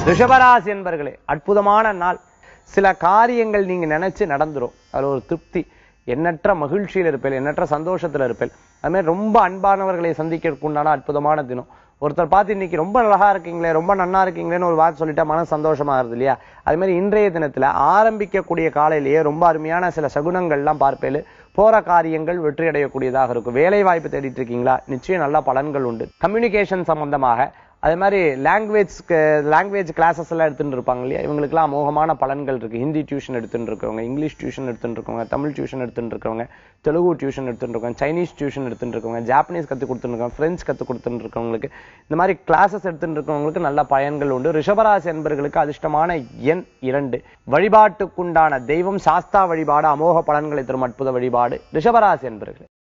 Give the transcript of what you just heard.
ரிஷபராசி என்பர்களே அற்புதமான நாள் சில காரியங்கள் நீங்க நினைச்சு நடந்துரும் அதுல ஒரு திருப்தி எண்ணற்ற மகிழ்ச்சியில் இருப்பேன் எண்ணற்ற சந்தோஷத்துல இருப்பேன் அது மாதிரி ரொம்ப அன்பானவர்களை சந்திக்கிறதுக்கு உண்டான அற்புதமான தினம் ஒருத்தர் பார்த்து இன்னைக்கு ரொம்ப அழகா இருக்கீங்களே ரொம்ப நன்னா இருக்கீங்களேன்னு ஒரு வார்த்தை சொல்லிட்டா மன சந்தோஷமா இருது இல்லையா அது மாதிரி இன்றைய தினத்துல ஆரம்பிக்கக்கூடிய காலையிலேயே ரொம்ப அருமையான சில சகுனங்கள்லாம் பார்ப்பேன் போற காரியங்கள் வெற்றி அடையக்கூடியதாக இருக்கும் வேலை வாய்ப்பு தேடிட்டு இருக்கீங்களா நிச்சயம் நல்ல பலன்கள் உண்டு கம்யூனிகேஷன் சம்பந்தமாக அதே மாதிரி லாங்குவேஜ் லாங்குவேஜ் கிளாஸஸ் எல்லாம் எடுத்துட்டு இருப்பாங்க இல்லையா இவங்களுக்குலாம் அமோகமான பலன்கள் இருக்கு ஹிந்தி டியூஷன் எடுத்துட்டு இருக்கவங்க இங்கிலீஷ் டியூஷன் எடுத்துட்டு இருக்கவங்க தமிழ் டியூஷன் எடுத்துட்டு இருக்கவங்க தெலுங்கு டியூஷன் எடுத்துட்டு இருக்கவங்க சைனீஸ் டியூஷன் எடுத்துட்டு இருக்கவங்க ஜாப்பனீஸ் கத்து கொடுத்துட்டு இருக்கவங்க பிரெஞ்சு கத்து கொடுத்துட்டு இருக்கவங்களுக்கு இந்த மாதிரி கிளாஸஸ் எடுத்துட்டு இருக்கவங்களுக்கு நல்ல பயன்கள் உண்டு ரிஷபராசி என்பர்களுக்கு அதிர்ஷ்டமான எண் இரண்டு வழிபாட்டுக்குண்டான தெய்வம் சாஸ்தா வழிபாடு அமோக பலன்களை தரும் அற்புத வழிபாடு ரிஷபராசி என்பர்கள்